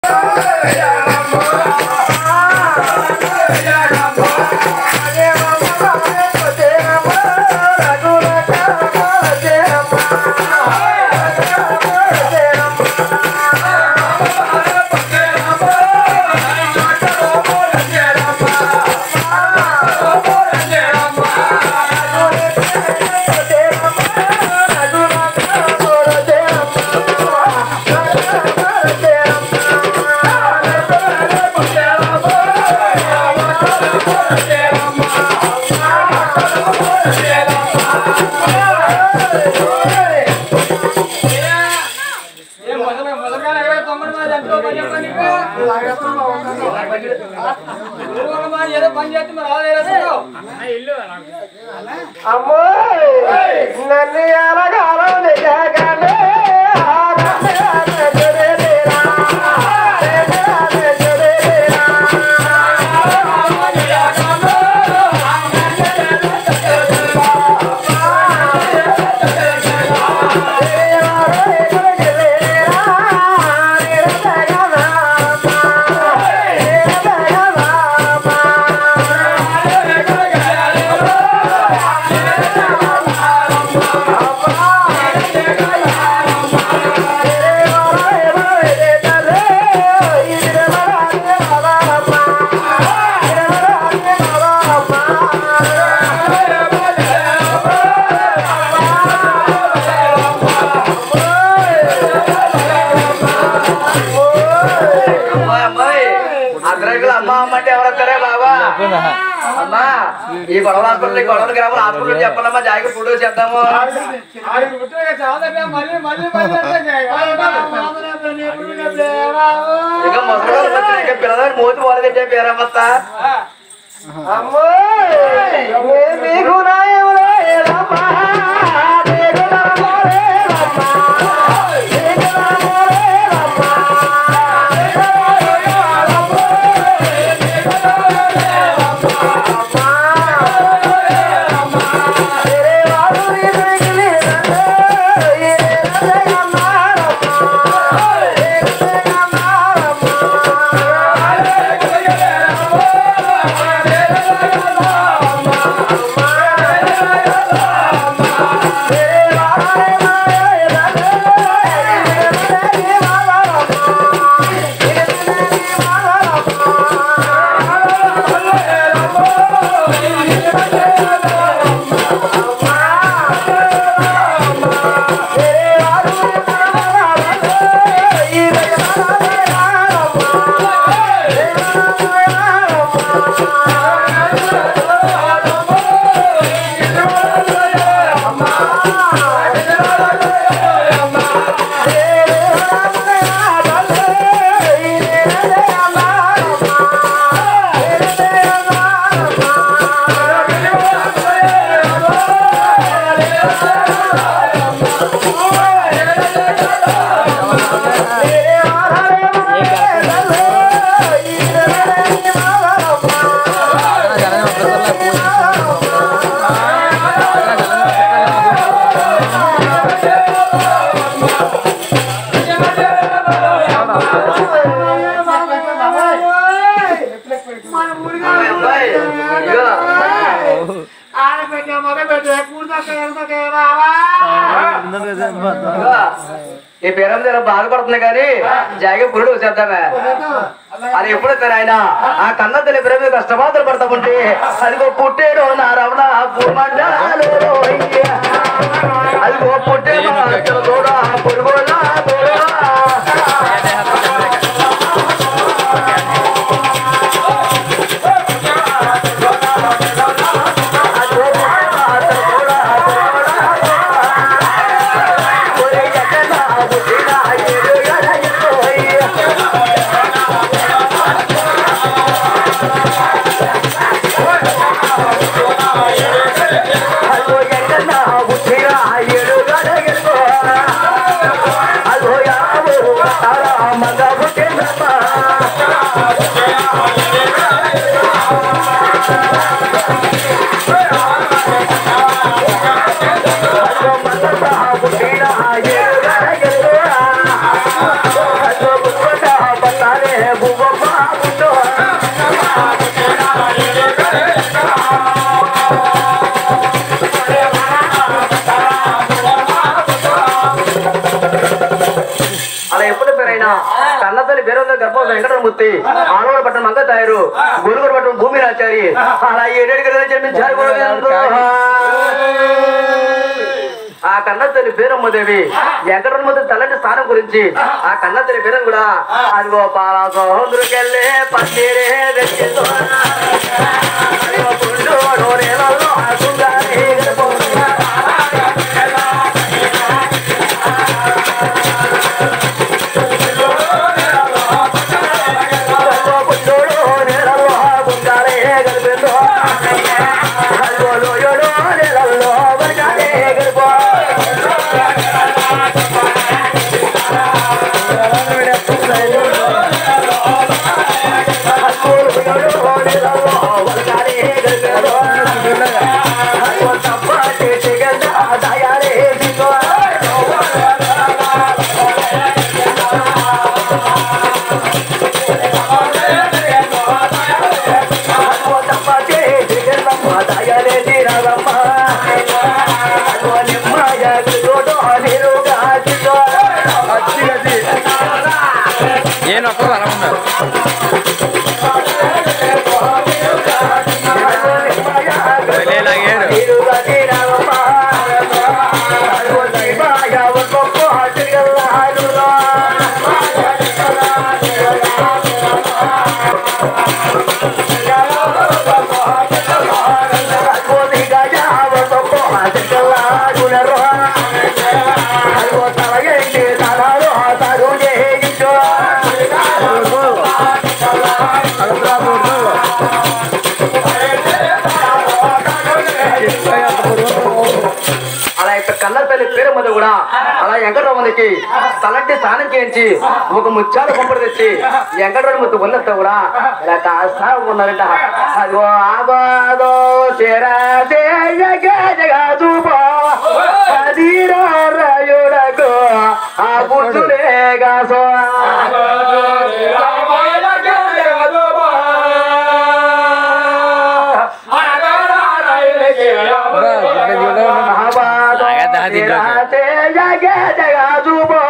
ఏదో పని చేస్తే మరి ఆదాయం అమ్మో నన్ను ఎలగాలం దిగగానే అమ్మాయి అమ్మాయి అందరికి అమ్మ అమ్మ అంటే ఎవరు వస్తారే బాబా అమ్మా ఈ గొడవలు హాస్పిటల్ ఈ గొడవలు గ్రామాలు హాస్పిటల్ చెప్పాలమ్మా జాయిగా ఫుడ్ చేద్దాము ఆడికి పుట్టిన చాలా మళ్ళీ మళ్ళీ మళ్ళీ ఇక ముసలి ఇక పిల్లలు మూతి పోలేదంటే పేరమ్మత్తా అమ్మో మీకు నాయములే రమ్మా నీకు నాయములే రమ్మా నీకు నాయములే రమ్మా అమ్మాయి అమ్మాయి ఇగో ఇగో, ఈ పేరం దగ్గర బాధపడుతుంది కానీ జాయిగా పురుడు వచ్చేద్దామే అది ఎప్పుడు వస్తారు ఆయన ఆ కన్న తల్లి ప్రేమ కష్టబాధలు పడతా ఉంటే అదిగో పుట్టేడు నా రమణ భూమండాలు అదిగో పుట్టేడు చూడ పురుగులా అదిగో కన్నతల్లి పేరు గర్భం వెంకటరమూర్తి ఆనవడ పట్టణం మంగ తాయారు గురుగురు పట్టణం భూమి రాచారి అలా ఏడేడు గదిలో జన్మించారు గోవిందో. ఆ కన్నతల్లి పేరమ్మదేవి వెంకటరమూర్తి తల్లంటి స్థానం గురించి ఆ కన్నతల్లి పేరు కూడా అది గోపాల సోదరుకెళ్ళే పన్నీరే వెచ్చిందో అదిగో పుండు నూనెలలో ఆకుంగానే గడిపోతున్నా. ಏನು ಒಬ್ಬರು ಅರಮన్నారు అలా ఇక్కడ కన్న తల్లి పేరమ్మది కూడా అలా వెంకటరామనికి తలంటి స్నానం చేయించి ఒక ముత్యాల పంపడి తెచ్చి వెంకటరామతి ఉన్నంత కూడా ఇలా కాస్త ఉన్నారంట అదో ఆగో చేరా జగదూపో అదిరాయుడకు ఆ బుద్ధులేగా సో Agad-agad din doon. జగ జగ జూపో